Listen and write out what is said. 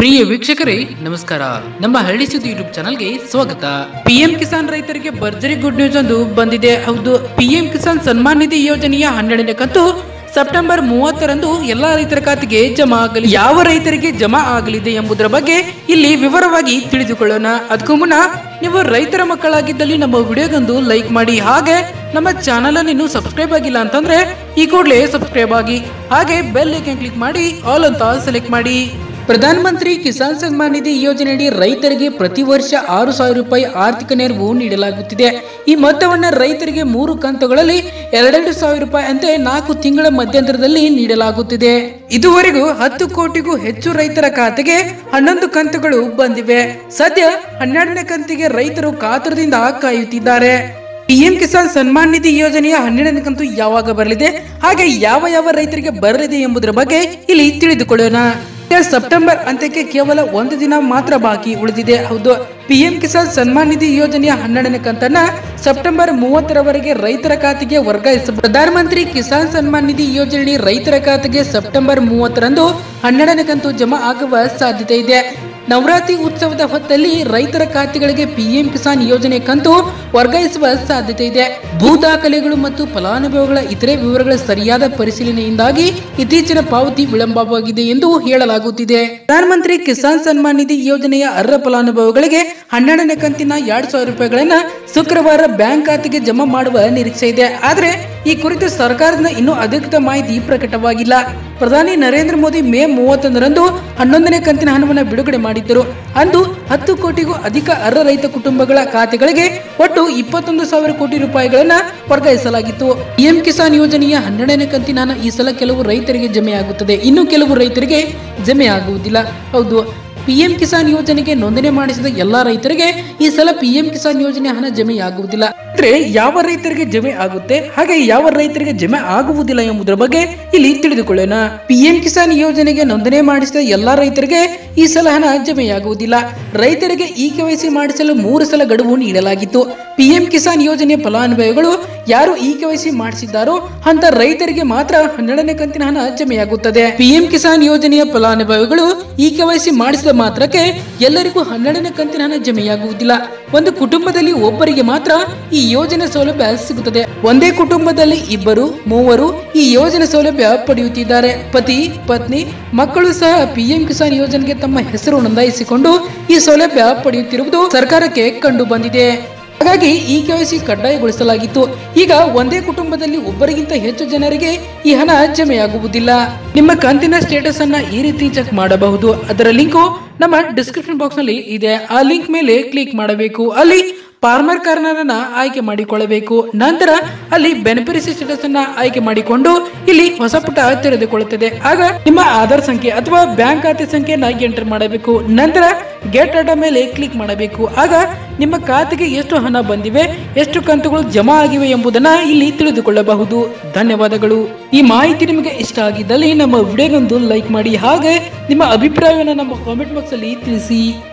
ಪ್ರಿಯ ವೀಕ್ಷಕರೇ ನಮಸ್ಕಾರ ನಮ್ಮ ಹಳ್ಳಿ ಸುದ್ದಿ ಯೂಟ್ಯೂಬ್ ಚಾನಲ್ಗೆ ಸ್ವಾಗತ ಪಿಎಂ ಕಿಸಾನ್ ರೈತರಿಗೆ ಭರ್ಜರಿ ಗುಡ್ ನ್ಯೂಸ್ ಒಂದು ಬಂದಿದೆ ಹೌದು ಪಿಎಂ ಕಿಸಾನ್ ಸನ್ಮಾನ್ ನಿಧಿ ಯೋಜನೆಯ ಹನ್ನೆರಡನೇ ಕಂತು ಸೆಪ್ಟೆಂಬರ್ ಮೂವತ್ತರಂದು ಎಲ್ಲಾ ರೈತರ ಖಾತೆಗೆ ಜಮಾ ಆಗಲಿ ಯಾವ ರೈತರಿಗೆ ಜಮಾ ಆಗಲಿದೆ ಎಂಬುದರ ಬಗ್ಗೆ ಇಲ್ಲಿ ವಿವರವಾಗಿ ತಿಳಿದುಕೊಳ್ಳೋಣ ಅದಕ್ಕೂ ಮುನ್ನ ನೀವು ರೈತರ ಮಕ್ಕಳಾಗಿದ್ದಲ್ಲಿ ನಮ್ಮ ವಿಡಿಯೋಗೊಂದು ಲೈಕ್ ಮಾಡಿ ಹಾಗೆ ನಮ್ಮ ಚಾನಲ್ ಅನ್ನು ಇನ್ನೂ ಸಬ್ಸ್ಕ್ರೈಬ್ ಆಗಿಲ್ಲ ಅಂತಂದ್ರೆ ಈ ಕೂಡಲೇ ಸಬ್ಸ್ಕ್ರೈಬ್ ಆಗಿ ಹಾಗೆ ಬೆಲ್ ಐಕನ್ ಕ್ಲಿಕ್ ಮಾಡಿ ಆಲ್ ಅಂತ ಸೆಲೆಕ್ಟ್ ಮಾಡಿ ಪ್ರಧಾನ ಮಂತ್ರಿ ಕಿಸಾನ್ ಸನ್ಮಾನ್ ನಿಧಿ ಯೋಜನೆಯಡಿ ರೈತರಿಗೆ ಪ್ರತಿ ವರ್ಷ ಆರು ಸಾವಿರ ರೂಪಾಯಿ ಆರ್ಥಿಕ ನೆರವು ನೀಡಲಾಗುತ್ತಿದೆ ಈ ಮೊತ್ತವನ್ನು ರೈತರಿಗೆ ಮೂರು ಕಂತುಗಳಲ್ಲಿ ಎರಡೆರಡು ಸಾವಿರ ರೂಪಾಯಿ ಅಂತೆ ನಾಲ್ಕು ತಿಂಗಳ ಮಧ್ಯಂತರದಲ್ಲಿ ನೀಡಲಾಗುತ್ತಿದೆ ಇದುವರೆಗೂ ಹತ್ತು ಕೋಟಿಗೂ ಹೆಚ್ಚು ರೈತರ ಖಾತೆಗೆ ಹನ್ನೊಂದು ಕಂತುಗಳು ಬಂದಿವೆ ಸದ್ಯ ಹನ್ನೆರಡನೇ ಕಂತಿಗೆ ರೈತರು ಕಾತರದಿಂದ ಕಾಯುತ್ತಿದ್ದಾರೆ ಪಿಎಂ ಕಿಸಾನ್ ಸನ್ಮಾನ್ ನಿಧಿ ಯೋಜನೆಯ ಹನ್ನೆರಡನೇ ಕಂತು ಯಾವಾಗ ಬರಲಿದೆ ಹಾಗೆ ಯಾವ ಯಾವ ರೈತರಿಗೆ ಬರಲಿದೆ ಎಂಬುದರ ಬಗ್ಗೆ ಇಲ್ಲಿ ತಿಳಿದುಕೊಳ್ಳೋಣ ಸೆಪ್ಟೆಂಬರ್ ಅಂತ್ಯಕ್ಕೆ ಕೇವಲ ಒಂದು ದಿನ ಮಾತ್ರ ಬಾಕಿ ಉಳಿದಿದೆ ಹೌದು ಪಿಎಂ ಕಿಸಾನ್ ಸನ್ಮಾನ್ ನಿಧಿ ಯೋಜನೆಯ ಹನ್ನೆರಡನೇ ಕಂತನ್ನ ಸೆಪ್ಟೆಂಬರ್ ಮೂವತ್ತರವರೆಗೆ ರೈತರ ಖಾತೆಗೆ ವರ್ಗಾಯಿಸ ಪ್ರಧಾನಮಂತ್ರಿ ಕಿಸಾನ್ ಸನ್ಮಾನ್ ನಿಧಿ ಯೋಜನೆ ರೈತರ ಖಾತೆಗೆ ಸೆಪ್ಟೆಂಬರ್ ಮೂವತ್ತರಂದು ಹನ್ನೆರಡನೇ ಕಂತು ಜಮಾ ಆಗುವ ಸಾಧ್ಯತೆ ಇದೆ ನವರಾತ್ರಿ ಉತ್ಸವದ ಹೊತ್ತಲ್ಲಿ ರೈತರ ಖಾತೆಗಳಿಗೆ ಪಿಎಂ ಕಿಸಾನ್ ಯೋಜನೆ ಕಂತು ವರ್ಗಾಯಿಸುವ ಸಾಧ್ಯತೆ ಇದೆ ಭೂ ದಾಖಲೆಗಳು ಮತ್ತು ಫಲಾನುಭವಿಗಳ ಇತರೆ ವಿವರಗಳ ಸರಿಯಾದ ಪರಿಶೀಲನೆಯಿಂದಾಗಿ ಇತ್ತೀಚಿನ ಪಾವತಿ ವಿಳಂಬವಾಗಿದೆ ಎಂದು ಹೇಳಲಾಗುತ್ತಿದೆ ಪ್ರಧಾನಮಂತ್ರಿ ಕಿಸಾನ್ ಸನ್ಮಾನ್ ನಿಧಿ ಯೋಜನೆಯ ಅರ್ಹ ಫಲಾನುಭವಿಗಳಿಗೆ ಹನ್ನೆರಡನೇ ಕಂತಿನ ಎರಡ್ ಸಾವಿರ ರೂಪಾಯಿಗಳನ್ನ ಶುಕ್ರವಾರ ಬ್ಯಾಂಕ್ ಖಾತೆಗೆ ಜಮಾ ಮಾಡುವ ನಿರೀಕ್ಷೆ ಇದೆ ಆದರೆ ಈ ಕುರಿತು ಸರ್ಕಾರದಿಂದ ಇನ್ನೂ ಅಧಿಕೃತ ಮಾಹಿತಿ ಪ್ರಕಟವಾಗಿಲ್ಲ ಪ್ರಧಾನಿ ನರೇಂದ್ರ ಮೋದಿ ಮೇ ಮೂವತ್ತೊಂದರಂದು ಹನ್ನೊಂದನೇ ಕಂತಿನ ಹಣವನ್ನು ಬಿಡುಗಡೆ ಮಾಡಿದ್ದರು ಅಂದು ಹತ್ತು ಕೋಟಿಗೂ ಅಧಿಕ ಅರ್ಹ ರೈತ ಕುಟುಂಬಗಳ ಖಾತೆಗಳಿಗೆ ಒಟ್ಟು ಇಪ್ಪತ್ತೊಂದು ಸಾವಿರ ಕೋಟಿ ರೂಪಾಯಿಗಳನ್ನ ವರ್ಗಾಯಿಸಲಾಗಿತ್ತು ಪಿಎಂ ಕಿಸಾನ್ ಯೋಜನೆಯ ಹನ್ನೆರಡನೇ ಕಂತಿನ ಹಣ ಈ ಸಲ ಕೆಲವು ರೈತರಿಗೆ ಜಮೆಯಾಗುತ್ತದೆ ಇನ್ನು ಕೆಲವು ರೈತರಿಗೆ ಜಮೆ ಆಗುವುದಿಲ್ಲ ಹೌದು ಪಿಎಂ ಕಿಸಾನ್ ಯೋಜನೆಗೆ ನೋಂದಣಿ ಮಾಡಿಸಿದ ಎಲ್ಲಾ ರೈತರಿಗೆ ಈ ಸಲ ಪಿಎಂ ಕಿಸಾನ್ ಯೋಜನೆ ಹಣ ಜಮೆಯಾಗುವುದಿಲ್ಲ ಅಂದ್ರೆ ಯಾವ ರೈತರಿಗೆ ಜಮೆ ಆಗುತ್ತೆ ಹಾಗೆ ಯಾವ ರೈತರಿಗೆ ಜಮೆ ಆಗುವುದಿಲ್ಲ ಎಂಬುದರ ಬಗ್ಗೆ ಇಲ್ಲಿ ತಿಳಿದುಕೊಳ್ಳೋಣ ಪಿಎಂ ಕಿಸಾನ್ ಯೋಜನೆಗೆ ನೋಂದಣಿ ಮಾಡಿಸಿದ ಎಲ್ಲಾ ರೈತರಿಗೆ ಈ ಸಲ ಹಣ ಜಮೆಯಾಗುವುದಿಲ್ಲ ರೈತರಿಗೆ ಇ ಕೆವೈಸಿ ಮಾಡಿಸಲು ಮೂರು ಸಲ ಗಡುವು ನೀಡಲಾಗಿತ್ತು ಪಿಎಂ ಕಿಸಾನ್ ಯೋಜನೆ ಫಲಾನುಭವಿಗಳು ಯಾರು ಇ ಕೆವೈಸಿ ಮಾಡಿಸಿದ್ದಾರೋ ಅಂತ ರೈತರಿಗೆ ಮಾತ್ರ ಹನ್ನೆರಡನೇ ಕಂತಿನ ಹಣ ಜಮೆಯಾಗುತ್ತದೆ ಪಿಎಂ ಕಿಸಾನ್ ಯೋಜನೆಯ ಫಲಾನುಭವಿಗಳು ಇ ಕೆವೈಸಿ ಮಾಡಿಸಿದ ಮಾತ್ರಕ್ಕೆ ಎಲ್ಲರಿಗೂ ಹನ್ನೆರಡನೇ ಕಂತಿನ ಹಣ ಜಮೆಯಾಗುವುದಿಲ್ಲ ಒಂದು ಕುಟುಂಬದಲ್ಲಿ ಒಬ್ಬರಿಗೆ ಮಾತ್ರ ಈ ಯೋಜನೆ ಸೌಲಭ್ಯ ಸಿಗುತ್ತದೆ ಒಂದೇ ಕುಟುಂಬದಲ್ಲಿ ಇಬ್ಬರು ಮೂವರು ಈ ಯೋಜನೆ ಸೌಲಭ್ಯ ಪಡೆಯುತ್ತಿದ್ದಾರೆ ಪತಿ ಪತ್ನಿ ಮಕ್ಕಳು ಸಹ ಪಿಎಂ ಕಿಸಾನ್ ಯೋಜನೆಗೆ ತಮ್ಮ ಹೆಸರು ನೋಂದಾಯಿಸಿಕೊಂಡು ಈ ಸೌಲಭ್ಯ ಪಡೆಯುತ್ತಿರುವುದು ಸರ್ಕಾರಕ್ಕೆ ಕಂಡು ಬಂದಿದೆ ಹಾಗಾಗಿ ಈ ಕೆವೈಸಿ ಕಡ್ಡಾಯಗೊಳಿಸಲಾಗಿತ್ತು ಈಗ ಒಂದೇ ಕುಟುಂಬದಲ್ಲಿ ಒಬ್ಬರಿಗಿಂತ ಹೆಚ್ಚು ಜನರಿಗೆ ಈ ಹಣ ಜಮೆಯಾಗುವುದಿಲ್ಲ ನಿಮ್ಮ ಕಂತಿನ ಸ್ಟೇಟಸ್ ಅನ್ನ ಈ ರೀತಿ ಚೆಕ್ ಮಾಡಬಹುದು ಅದರ ಲಿಂಕು ನಮ್ಮ ಡಿಸ್ಕ್ರಿಪ್ಷನ್ ಬಾಕ್ಸ್ ನಲ್ಲಿ ಇದೆ ಆ ಲಿಂಕ್ ಮೇಲೆ ಕ್ಲಿಕ್ ಮಾಡಬೇಕು ಅಲ್ಲಿ ಫಾರ್ಮರ್ ಕಾರ್ನರ್ ಅನ್ನ ಆಯ್ಕೆ ಮಾಡಿಕೊಳ್ಳಬೇಕು ನಂತರ ಅಲ್ಲಿ ಬೆನಿಫಿಷರಿ ಸ್ಟೇಟಸ್ ಅನ್ನ ಆಯ್ಕೆ ಮಾಡಿಕೊಂಡು ಇಲ್ಲಿ ಹೊಸ ಪುಟ ತೆರೆದುಕೊಳ್ಳುತ್ತದೆ ಆಗ ನಿಮ್ಮ ಆಧಾರ್ ಸಂಖ್ಯೆ ಅಥವಾ ಬ್ಯಾಂಕ್ ಖಾತೆ ಸಂಖ್ಯೆಯನ್ನ ಎಂಟರ್ ಮಾಡಬೇಕು ನಂತರ ಗೆಟ್ ಡಾಟಾ ಮೇಲೆ ಕ್ಲಿಕ್ ಮಾಡಬೇಕು ಆಗ ನಿಮ್ಮ ಖಾತೆಗೆ ಎಷ್ಟು ಹಣ ಬಂದಿವೆ ಎಷ್ಟು ಕಂತುಗಳು ಜಮಾ ಆಗಿವೆ ಎಂಬುದನ್ನ ಇಲ್ಲಿ ತಿಳಿದುಕೊಳ್ಳಬಹುದು ಧನ್ಯವಾದಗಳು ಈ ಮಾಹಿತಿ ನಿಮಗೆ ಇಷ್ಟ ಆಗಿದ್ದಲ್ಲಿ ನಮ್ಮ ವಿಡಿಯೋಗೊಂದು ಲೈಕ್ ಮಾಡಿ ಹಾಗೆ ನಿಮ್ಮ ಅಭಿಪ್ರಾಯವನ್ನು ನಮ್ಮ ಕಾಮೆಂಟ್ ಬಾಕ್ಸ್ ಅಲ್ಲಿ ತಿಳಿಸಿ